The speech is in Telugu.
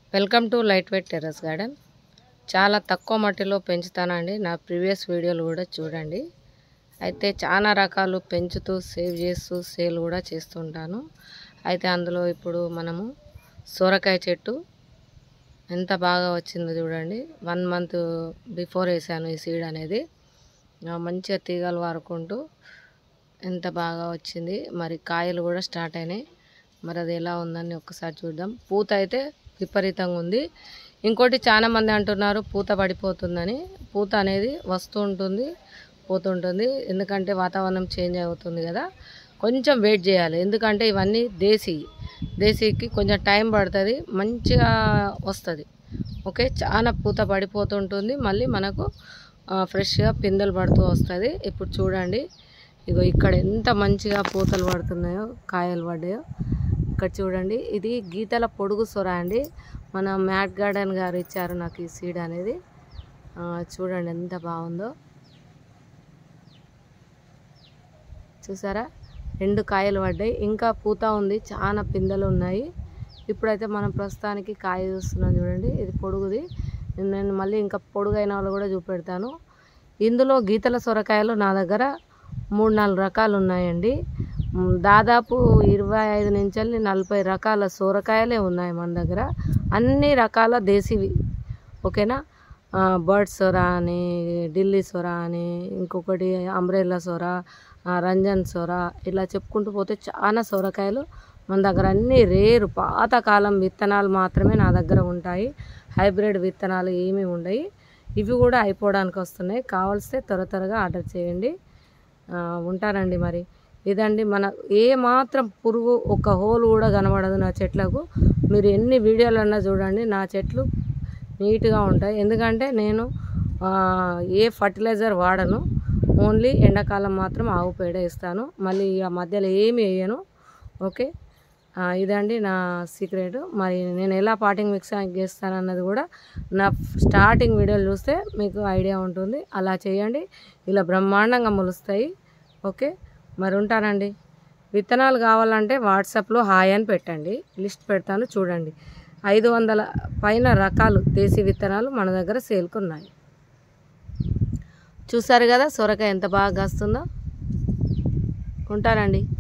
welcome to light weight terrace garden చాలా తక్కువ మట్టిలో పెంచుతానండి నా ప్రీవియస్ వీడియోలు కూడా చూడండి అయితే చాలా రకాలు పెంచుతూ సేవ్ చేస్తూ సేల్ కూడా చేస్తుంటాను అయితే అందులో ఇప్పుడు మనము సొరకాయ చెట్టు ఎంత బాగా వచ్చిందో చూడండి వన్ మంత్ బిఫోర్ వేసాను ఈ సీడ్ అనేది ఆ, మంచిగా తీగలు వారుకుంటూ ఎంత బాగా వచ్చింది మరి కాయలు కూడా స్టార్ట్ అయినాయి మరి అది ఎలా ఉందని ఒక్కసారి చూద్దాం పూత అయితే విపరీతంగా ఉంది ఇంకోటి చాలా మంది అంటున్నారు పూత పడిపోతుందని పూత అనేది వస్తూ ఉంటుంది పోతుంటుంది ఎందుకంటే వాతావరణం చేంజ్ అవుతుంది కదా కొంచెం వెయిట్ చేయాలి ఎందుకంటే ఇవన్నీ దేశీ దేశీకి కొంచెం టైం పడుతుంది మంచిగా వస్తుంది ఓకే చాలా పూత పడిపోతుంటుంది మళ్ళీ మనకు ఆ, ఫ్రెష్గా పిందెలు పడుతూ వస్తుంది ఇప్పుడు చూడండి ఇగో ఇక్కడ ఎంత మంచిగా పూతలు పడుతున్నాయో కాయలు పడ్డాయో ఇక్కడ చూడండి ఇది గీతల పొడుగు సొర అండి మన మ్యాట్ గార్డెన్ గారు ఇచ్చారు నాకు ఈ సీడ్ అనేది ఆ, చూడండి ఎంత బాగుందో చూసారా రెండు కాయలు పడ్డాయి ఇంకా పూత ఉంది చాలా పిందెలు ఉన్నాయి ఇప్పుడైతే మనం ప్రస్తుతానికి కాయ చూస్తున్నాం చూడండి ఇది పొడుగుది నేను మళ్ళీ ఇంకా పొడుగైన వాళ్ళు కూడా చూపెడతాను ఇందులో గీతల సొరకాయలు నా దగ్గర మూడు నాలుగు రకాలు ఉన్నాయండి మ్, దాదాపు ఇరవై ఐదు నుంచి నలభై రకాల సొరకాయలే ఉన్నాయి మన దగ్గర అన్ని రకాల దేశీవి ఓకేనా ఆ, బర్డ్ సొర అని ఢిల్లీ సొర అని ఇంకొకటి అంబ్రెల్లా సొర ఆ, రంజన్ సొర ఇలా చెప్పుకుంటూ పోతే చాలా సొరకాయలు మన దగ్గర అన్ని రేరు పాతకాలం విత్తనాలు మాత్రమే నా దగ్గర ఉంటాయి హైబ్రిడ్ విత్తనాలు ఏమీ ఉండయి ఇవి కూడా అయిపోవడానికి వస్తున్నాయి కావాల్స్తే త్వర త్వరగా ఆర్డర్ చేయండి ఆ, ఉంటానండి మరి ఇదండి మన ఏ మాత్రం పురుగు ఒక హోల్ కూడా కనబడదు నా చెట్లకు మీరు ఎన్ని వీడియోలన్నా చూడండి నా చెట్లు నీట్గా ఉంటాయి ఎందుకంటే నేను ఆ, ఏ ఫర్టిలైజర్ వాడను ఓన్లీ ఎండాకాలం మాత్రం ఆవు పేడ ఇస్తాను మళ్ళీ ఇక మధ్యలో ఏమి వేయను ఓకే ఆ, ఇదండి నా సీక్రెట్ మరి నేను ఎలా పాటింగ్ మిక్స్ చేస్తాను అన్నది కూడా నా స్టార్టింగ్ వీడియోలు చూస్తే మీకు ఐడియా ఉంటుంది అలా చేయండి ఇలా బ్రహ్మాండంగా మొలుస్తాయి ఓకే మరి ఉంటానండి విత్తనాలు కావాలంటే వాట్సాప్లో హాయ్ అని పెట్టండి లిస్ట్ పెడతాను చూడండి ఐదు వందల పైన రకాలు దేశీ విత్తనాలు మన దగ్గర సేల్కి ఉన్నాయి చూసారు కదా సొరకాయ ఎంత బాగా కాస్తుందో ఉంటానండి